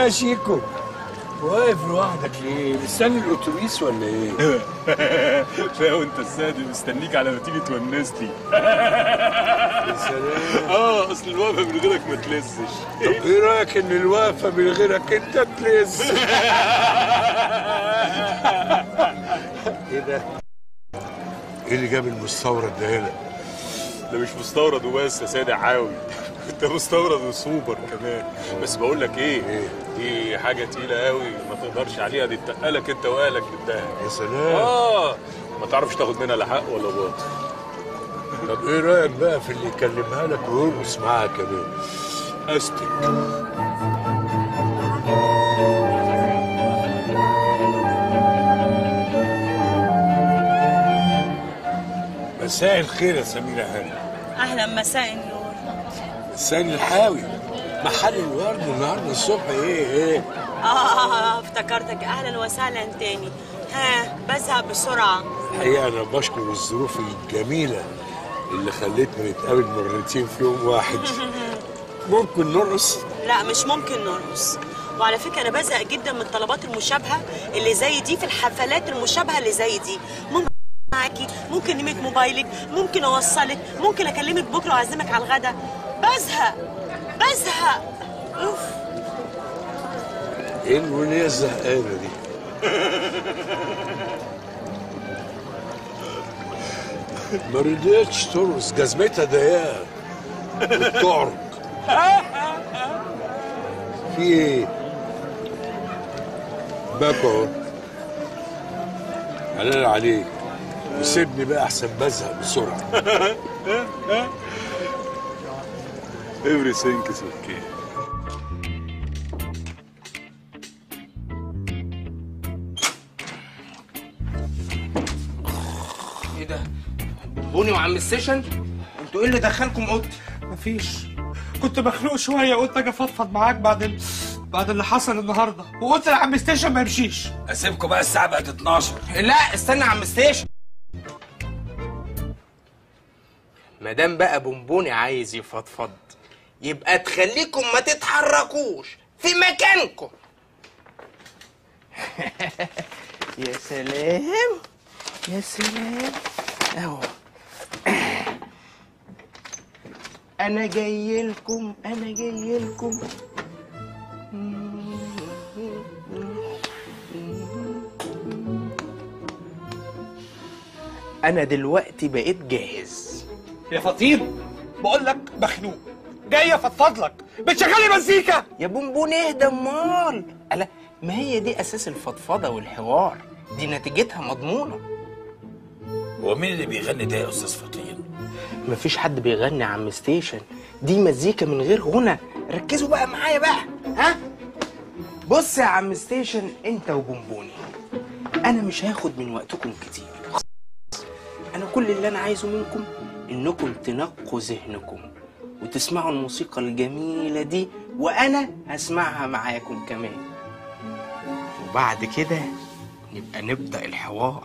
يا شيكو واقف لوحدك ليه؟ مستني الاتوبيس ولا ايه؟ لا وانت السادي مستنيك على ما تيجي تونسني يا سلام اه اصل الوقفه من غيرك ما تلسش طب ايه رايك ان الوقفه من غيرك انت تلز؟ ايه ده؟ ايه اللي جاب المستورد ده هنا؟ ده مش مستورد وبس يا سيدي عاوي انت مستورد وسوبر كمان بس بقول لك ايه إيه؟ دي حاجه تقيله قوي ما تقدرش عليها دي تقلك انت واهلك بالدهب يا سلام اه ما تعرفش تاخد منها لا حق ولا باطل طب ايه رايك بقى في اللي يكلمها لك ويرقص معاها كمان؟ استك مساء الخير يا سميرة هاني اهلا مساء النور لسان الحاوي محل الورد النهارده الصبح ايه ايه اه افتكرتك اهلا وسهلا تاني ها بزهق بسرعه الحقيقه انا بشكر الظروف الجميله اللي خلتنا نتقابل مرتين في يوم واحد ممكن نرقص لا مش ممكن نرقص وعلى فكره انا بزهق جدا من الطلبات المشابهه اللي زي دي في الحفلات المشابهه اللي زي دي ممكن معاكي ممكن نمت موبايلك ممكن اوصلك ممكن اكلمك بكره واعزمك على الغدا بزهق بزهق اوف ايه الوليه الزهقانه دي ما رضيتش ترقص جزمتها ضيقه وبتعرج في ايه باك اهو حلال عليك وسيبني بقى احسن بزهق بسرعه everything is okay ايه ده؟ بوني وعم السيشن؟ انتوا ايه اللي دخلكم اوضتي؟ مفيش كنت مخنوق شويه قلت اجي افضفض معاك بعد ال... بعد اللي حصل النهارده وقلت لعم ستيشن ما يمشيش اسيبكم بقى الساعه بقت 12 لا استنى يا عم ستيشن مادام بقى بونبوني عايز يفضفض يبقى تخليكم ما تتحركوش في مكانكم يا سلام يا سلام اهو انا جاي لكم انا جاي لكم انا دلوقتي بقيت جاهز يا فطير بقول لك مخنوق جاي افضفض لك بتشغلي مزيكا يا بونبون اهدى امال ألا ما هي دي اساس الفضفضه والحوار دي نتيجتها مضمونه هو مين اللي بيغني ده يا استاذ فطين مفيش حد بيغني يا عم ستيشن دي مزيكا من غير غنى ركزوا بقى معايا بقى ها بص يا عم ستيشن انت وبونبوني انا مش هاخد من وقتكم كتير انا كل اللي انا عايزه منكم انكم تنقوا ذهنكم وتسمعوا الموسيقى الجميلة دي وانا هسمعها معاكم كمان وبعد كده نبقى نبدأ الحوار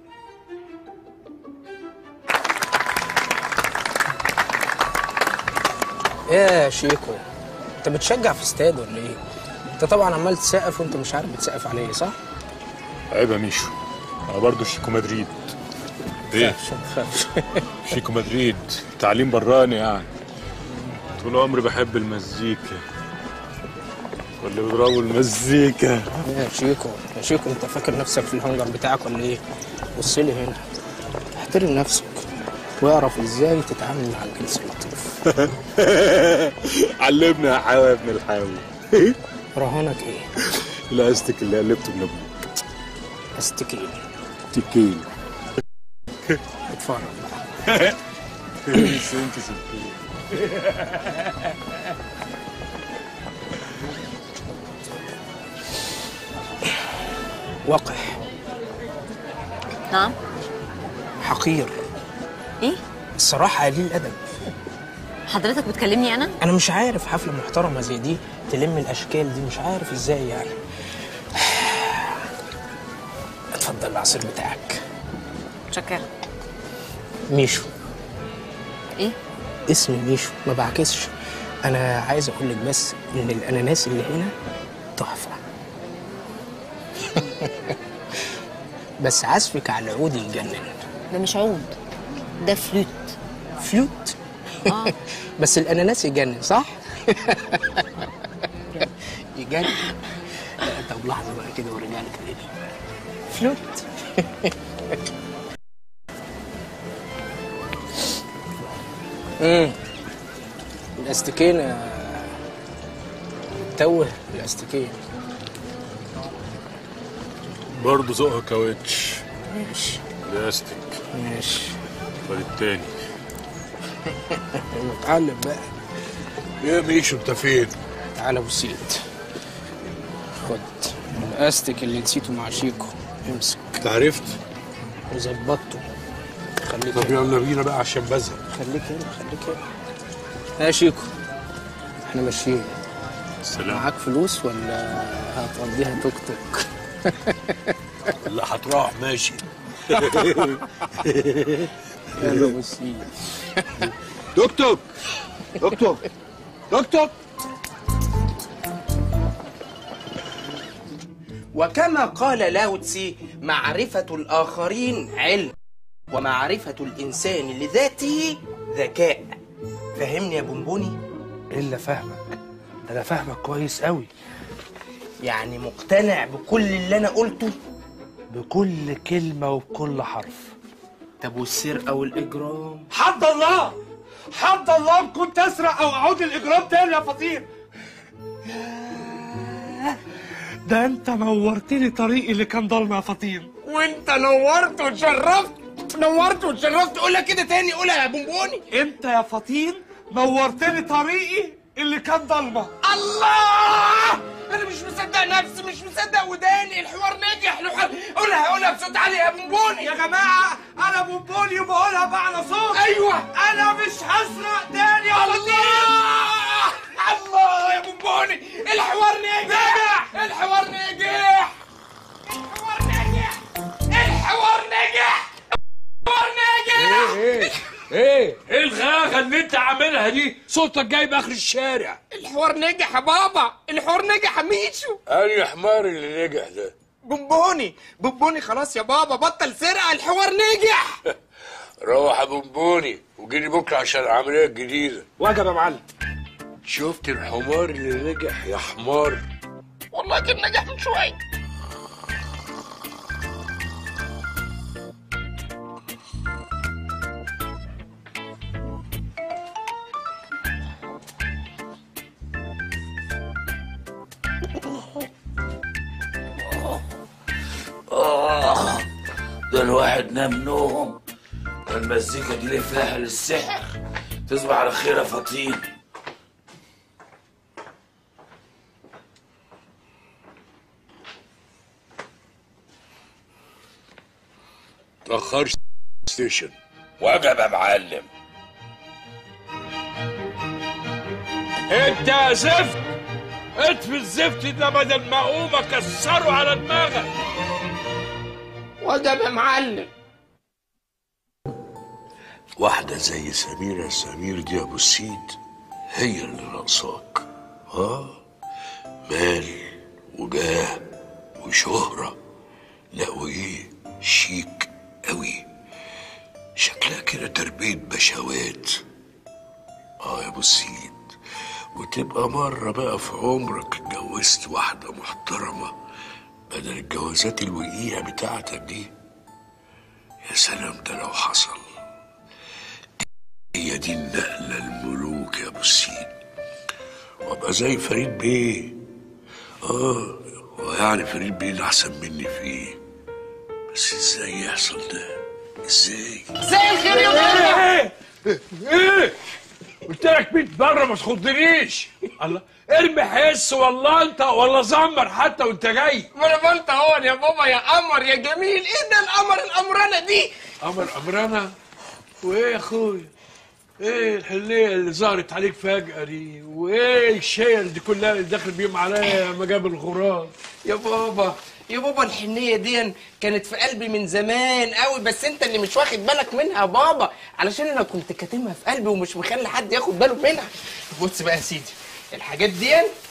ايه يا شيكو انت بتشجع في استاد ولا ايه انت طبعا عمال تسقف وانت مش عارف بتسقف على ايه صح عيب يا ميشو انا برضه شيكو مدريد ايه عشان ما تخافش شيكو مدريد تعليم براني يعني طول عمري بحب المزيكا واللي بيضربوا المزيكا يا شيكو يا شيكو انت فاكر نفسك في الهنجر بتاعك ولا ايه بص لي هنا احترم نفسك واعرف ازاي تتعامل مع الجنس اللطيف علمنا يا حاوي يا ابن الحاوي رهانك ايه الاستيك اللي قلبته من ابوك استكين تكين اتفرج بقى سنتي سنتي وقح نعم حقير ايه الصراحة قليل الأدب حضرتك بتكلمني انا أنا مش عارف حفلة محترمة زي دي تلم الأشكال دي مش عارف إزاي يعني اتفضل العصير بتاعك شكرا ميشو ايه اسمي ميشو ما بعكسش انا عايز اقول لك بس ان الاناناس اللي هنا تحفه بس عزفك على العود يجنن ده مش عود ده فلوت فلوت اه بس الاناناس يجنن صح يجنن لا، طب لحظه بقى كده ورجع لك تاني فلوت امم الاستيكين يا- توه الاستيكين برضه ذوقها كاوتش ماشي لاستيك ماشي فالتاني اتعلم بقى يا ميشو انت فين؟ تعالى بسيط خد الاستيك اللي نسيته مع شيكو امسك انت عرفت؟ وظبطته خليك طب هنا يلا بينا بقى عشان بزهق خليك هنا خليك هنا يا شيكو احنا ماشيين السلام معاك فلوس ولا هتقضيها توك توك لا هتروح ماشي يلا بسيط توك توك توك توك توك توك وكما قال لاو تسي معرفة الآخرين علم ومعرفة الإنسان لذاته ذكاء فهمني يا بونبوني الا فاهمك ده انا فاهمك كويس قوي يعني مقتنع بكل اللي أنا قلته بكل كلمه وبكل حرف طب والسرقة والإجرام حد الله حد الله إن كنت اسرق او اعود الاجرام تاني يا فطير ده انت نورت لي طريقي اللي كان ضلمه يا فطير وانت نورت وتشرفت نورت وتشرفت قولها كده تاني قولها يا بونبوني انت يا فطين نورت لي طريقي اللي كان ضلمه الله انا مش مصدق نفسي مش مصدق وداني الحوار نجح الحوار قولها قولها بصوت عالي يا بونبوني يا جماعه انا بونبوني وبقولها بأعلى صوت ايوه انا مش هسرق تاني يا فطين الله الله يا بونبوني الحوار نجح الحوار نجح الحوار نجح الحوار نجح الحوار نجح ايه ايه الغاغه اللي انت عاملها دي صوتك جايب اخر الشارع الحوار نجح يا بابا الحوار نجح يا ميشو انهي حمار اللي نجح ده؟ بونبوني بونبوني خلاص يا بابا بطل سرقه الحوار نجح روح يا بونبوني وجيني بكره عشان العمليه الجديده وجب يا معلم شفت الحمار اللي نجح يا حمار والله كان نجح من شويه ده الواحد نام نوم المزيكا دي ليه فيها للسحر تصبح على خير يا فطين تاخرش ستيشن وجب يا معلم انت يا زفت اطفي الزفت ده بدل ما اقوم اكسره على دماغك وجب يا معلم واحدة زي سميرة سمير دي يا أبو السيد هي اللي ناقصاك اه مال وجاه وشهرة لا وإيه شيك أوي شكلها كده تربية بشوات اه يا أبو السيد وتبقى مرة بقى في عمرك اتجوزت واحدة محترمة بدل الجوازات الوقيعة بتاعتك دي يا سلام ده لو حصل هي دي النقلة الملوك يا أبو السيد وأبقى زي فريد بيه آه ويعني فريد بيه اللي أحسن مني فيه بس إزاي يحصل ده؟ إزاي؟ زي الخير يا بابا ايه ايه قلت لك 100 مره ما تخضنيش الله ارمي حس والله انت ولا زمر حتى وانت جاي ما انا قلت اهو يا بابا يا قمر يا جميل ايه ده القمر القمرانه دي امر امرنا وايه يا اخويا ايه الحليه اللي ظهرت عليك فجاه دي وايه الشيل دي كلها اللي داخل بيهم عليا مجاب الغراب يا بابا يا بابا الحنيه دي كانت في قلبي من زمان قوي بس انت اللي مش واخد بالك منها يا بابا علشان انا كنت كاتمها في قلبي ومش مخلي حد ياخد باله منها بص بقى يا سيدي الحاجات دي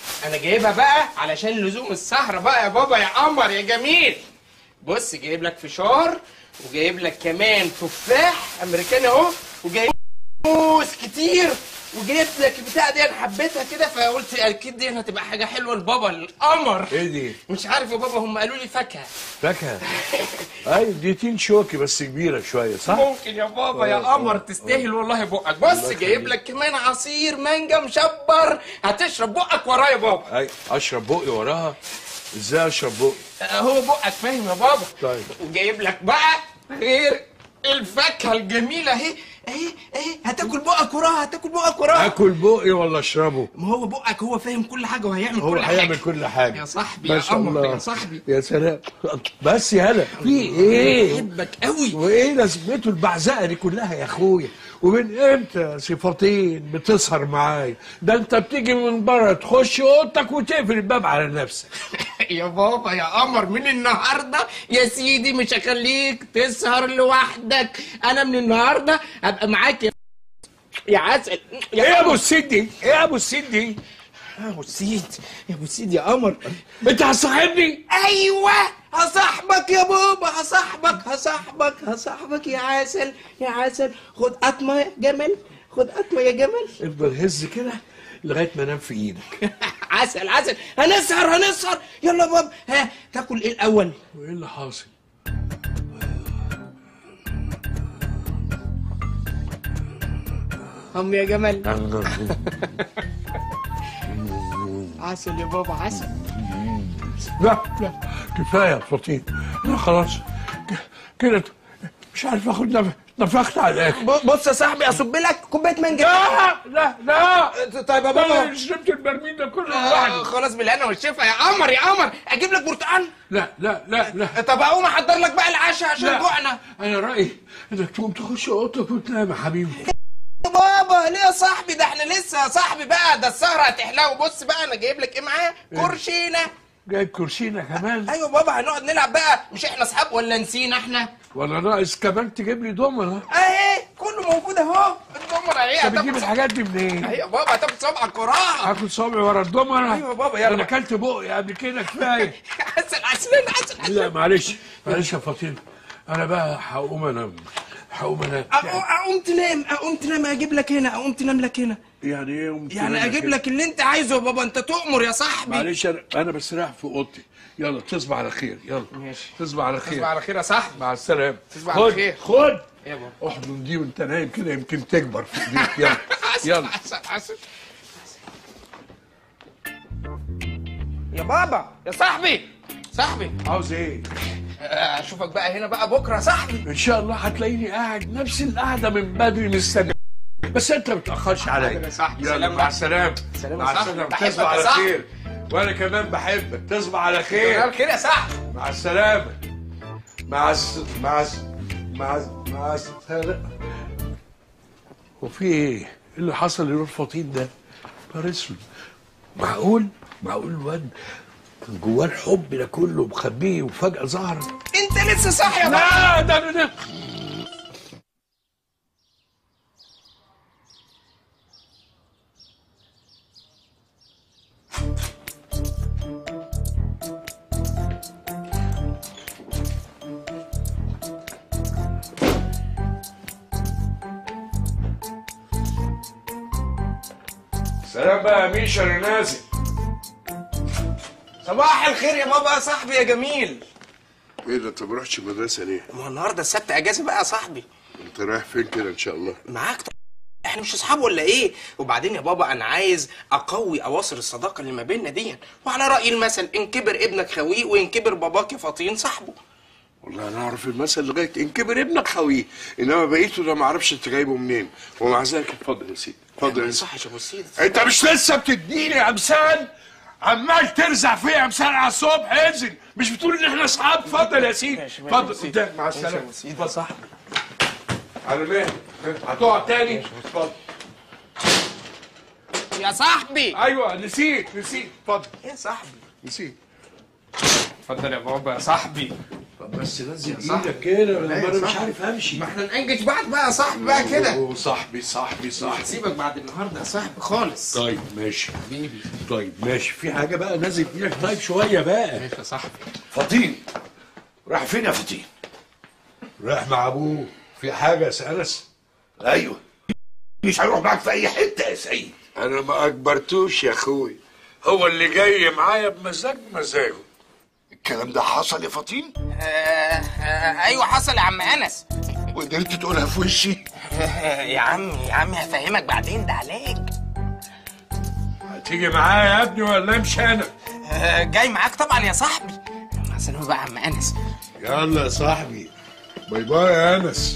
انا جايبها بقى علشان لزوم السهرة بقى يا بابا يا قمر يا جميل بص جايب لك فشار وجايب لك كمان تفاح امريكاني اهو وجايب موز كتير وجايب لك البتاع دي انا حبيتها كده فقلت اكيد دي هتبقى حاجه حلوه لبابا القمر ايه دي؟ مش عارف يا بابا هم قالوا لي فاكهه فاكهه اي دي تين شوكي بس كبيره شويه صح؟ ممكن يا بابا يا قمر تستاهل والله بقك بص جايب لك كمان عصير مانجا مشبر هتشرب بقك ورايا يا بابا اي اشرب بقي وراها ازاي اشرب بقي؟ آه، هو بقك فاهم يا بابا طيب وجايب لك بقى غير الفاكهه الجميله اهي اهي اهي هتاكل بقك وراها هتاكل بقك وراها اكل بقي ولا اشربه؟ ما هو بقك هو فاهم كل حاجه وهيعمل هو كل حاجه هيعمل كل حاجه يا صاحبي ما يا شاء قمر الله يا صاحبي يا سلام بس يالا في ايه؟ بحبك قوي وايه لازمته البعزقه دي كلها يا اخويا ومن امتى صفتين بتسهر معايا ده انت بتيجي من بره تخش اوضتك وتقفل الباب على نفسك يا بابا يا قمر من النهارده يا سيدي مش هخليك تسهر لوحدك انا من النهارده هبقى معاك يا يا عسل ايه يا ابو السيد دي؟ ايه يا ابو السيد دي؟ يا ابو السيد يا ابو السيد يا قمر انت هتصاحبني؟ ايوه هصاحبك يا بابا هصاحبك هصاحبك هصاحبك يا عسل يا عسل خد قطمه يا جمل خد قطمه يا جمل افضل هز كده لغايه ما انام في ايدك عسل عسل هنسهر هنسهر يلا يا بابا ها تاكل ايه الاول وايه اللي حاصل؟ هم يا جمل عسل يا بابا عسل لا لا كفايه يا فطين لا خلاص ك- كده مش عارف اخد نف- نفخت على الاخر بص يا صاحبي اصب لك كوبايه مانجا لا لا لا طيب يا بابا انا شربت البرميل ده كله آه لوحدي خلاص بالهنا والشفا يا قمر يا قمر اجيب لك برتقال لا لا لا لا طب اقوم احضر لك بقى العشاء عشان لا. جوعنا انا رايي انك تقوم تخش اوضتك وتنام يا حبيبي يا بابا ليه يا صاحبي ده احنا لسه يا صاحبي بقى ده السهره هتحلى وبص بقى انا جايب لك ايه معايا كرشينه جايب كرسينا كمان ايوه بابا هنقعد نلعب بقى مش احنا اصحاب ولا نسينا احنا ولا ناقص كمان تجيب لي دومنه اهي كله موجود اهو الدمر اهي انت بتجيب هتاخد الحاجات دي منين؟ اهي يا بابا هتاخد صبعك وراها هاكل صابعي ورا الدومنه ايوه يا بابا، يلا. انا اكلت بقي قبل كده كفايه عسل عسل عسل عسل لا معلش معلش يا فطين انا بقى هقوم انام هقوم انام أقو- اقوم تنام اقوم تنام اجيب لك هنا اقوم تنام لك هنا يعني ايه قمت يعني أنام اجيب كده؟ لك اللي انت عايزه يا بابا انت تؤمر يا صاحبي معلش انا انا بس رايح في اوضتي يلا تصبح على خير يلا ماشي. تصبح على خير تصبح على خير يا صاحبي مع السلامه تصبح على خد خير. خد يا بابا احضن دي وانت نايم كده يمكن تكبر في ايديك يلا يلا عسل عسل يا بابا يا صاحبي صاحبي عاوز ايه آه، اشوفك بقى هنا بقى بكره يا صاحبي ان شاء الله هتلاقيني قاعد نفس القعده من بدري مستني بس انت ما تاخرش عليا حاضر يا صاحبي. يلا سلام مع يا- السلامه سلام يا مع صاحبي. السلامه بحبك تصبح يا على صاحبي. خير وانا كمان بحبك تصبح على غير خير خير يا صاحبي مع السلامه مع الس... مع الس... مع الس... مع السلامه وفي ايه؟ ايه اللي حصل لنور فطين ده؟ نهار اسود معقول؟ معقول الواد كان جواه الحب ده كله مخبيه وفجأة ظهر انت لسه صاحي يا بابا لا ده ده ده سلام بقى يا ميشا انا نازل صباح الخير يا بابا يا صاحبي يا جميل ايه ده انت ما رحتش المدرسه ليه؟ ما هو النهارده السبت اجازه بقى يا صاحبي انت رايح فين كده ان شاء الله؟ معاك طبعا احنا مش اصحاب ولا ايه وبعدين يا بابا انا عايز اقوي اواصر الصداقه اللي ما بيننا دي وعلى راي المثل ان كبر ابنك خويه وان كبر باباك فطين صاحبه والله انا اعرف المثل لغايه ان كبر ابنك خويه انما بقيته ده ما اعرفش انت جايبه منين ومع ذلك اتفضل يا سيدي اتفضل يا ما سيدي يصحش يا ابو السيد انت مش لسه بتديني امثال عمال ترزع فيا امثال على الصبح انزل مش بتقول ان احنا اصحاب اتفضل يا سيدي اتفضل قدام مع السلامه اتفضل صاحبي على مهلك هتقعد تاني اتفضل يا صاحبي ايوه نسيت نسيت اتفضل يا صاحبي نسيت اتفضل يا بابا يا صاحبي بس نزل ايدك كده لا ما يا انا مش صاحبي. عارف امشي ما احنا نأنجج بعض بقى يا صاحبي بقى كده أوه، صاحبي صاحبي صاحبي سيبك بعد النهارده يا صاحبي خالص طيب ماشي حبيبي طيب ماشي في حاجه بقى نزل ايدك طيب شويه بقى ماشي يا صاحبي فطين راح فين يا فطين راح مع ابوه في حاجه يا سألس ايوه مش هيروح معاك في اي حته يا سيد انا ما اجبرتوش يا اخوي هو اللي جاي معايا بمزاج مزاجه الكلام ده حصل يا فطين آه آه ايوه حصل يا عم انس وقدرت تقولها في وشي آه يا عم يا عم هفهمك بعدين ده علاج هتيجي معايا يا ابني ولا امشي انا آه جاي معاك طبعا يا صاحبي مع السلامه بقى يا عم انس يلا يا صاحبي باي باي يا انس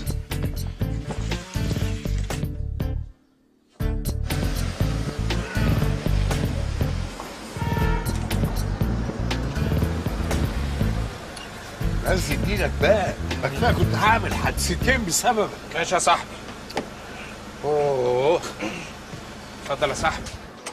نزل ايدك بقى ما كفايه كنت هعمل حادثتين بسببك ماشي يا صاحبي اوه اتفضل يا صاحبي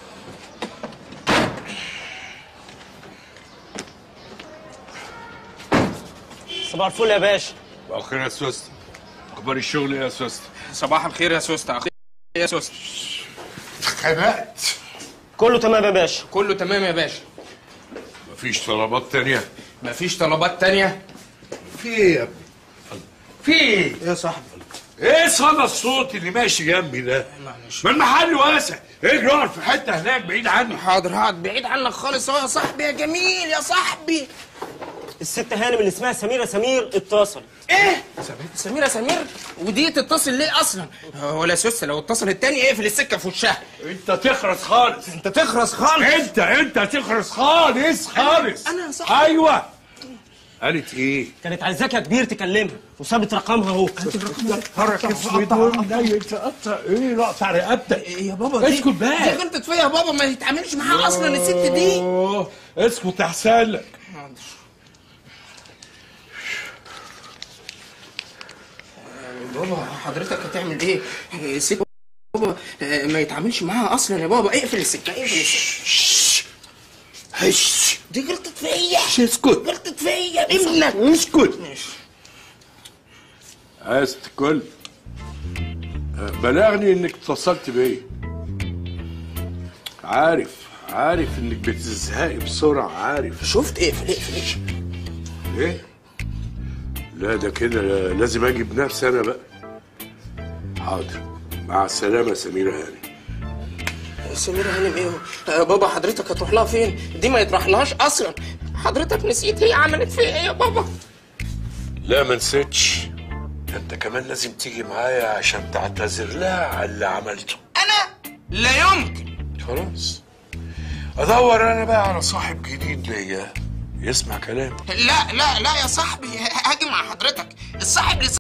صباح الفل يا باشا اخيرا يا سوست اخبار الشغل ايه يا سوست صباح الخير يا سوسته اخي يا سوسته خنقت كله تمام يا باشا كله تمام يا باشا مفيش طلبات تانية مفيش طلبات تانية في ايه يا ابني في ايه ايه يا صاحبي ايه صدى الصوت اللي ماشي جنبي ده معلش ما المحل واسع اجري اقعد في حته هناك بعيد عني حاضر هقعد بعيد عنك خالص اهو يا صاحبي يا جميل يا صاحبي الست هانم اللي اسمها سميرة سمير اتصل ايه سميرة سمير ودي تتصل ليه اصلا ولا سوسه لو اتصل التاني اقفل السكه في وشها انت تخرس خالص انت تخرس خالص انت انت تخرس خالص خالص أنا يا صاحبي. ايوه قالت ايه كانت عايزاك يا كبير تكلمها وسابت رقمها اهو حرك اسود ونايم تقطع ايه نقطع رقبتك إيه يا بابا دي اسكت بقى. دي غلطت فيا يا بابا ما يتعاملش معاها اصلا الست دي أوه، اسكت احسن لك بابا حضرتك هتعمل ايه؟ الست بابا آه، ما يتعاملش معاها اصلا يا بابا اقفل السكه اقفل السكه هش دي غلطت فيا اسكت غلطت فيا ابنك اسكت ماشي عايز تكل بلغني انك اتصلت بيا عارف عارف انك بتزهقي بسرعة عارف شفت اقفل اقفل اقفل ايه لا ده كده لازم اجي بنفسي انا بقى حاضر مع السلامة يا سميرة هاني سميرة هانم ايه آه، بابا حضرتك هتروح لها فين؟ دي ما يطرح لهاش اصلا حضرتك نسيت هي عملت فيا ايه يا بابا؟ لا ما نسيتش انت كمان لازم تيجي معايا عشان تعتذر لها على اللي عملته انا لا يمكن خلاص ادور انا بقى على صاحب جديد ليا يسمع كلامي لا لا لا يا صاحبي هاجي مع حضرتك الصاحب لسه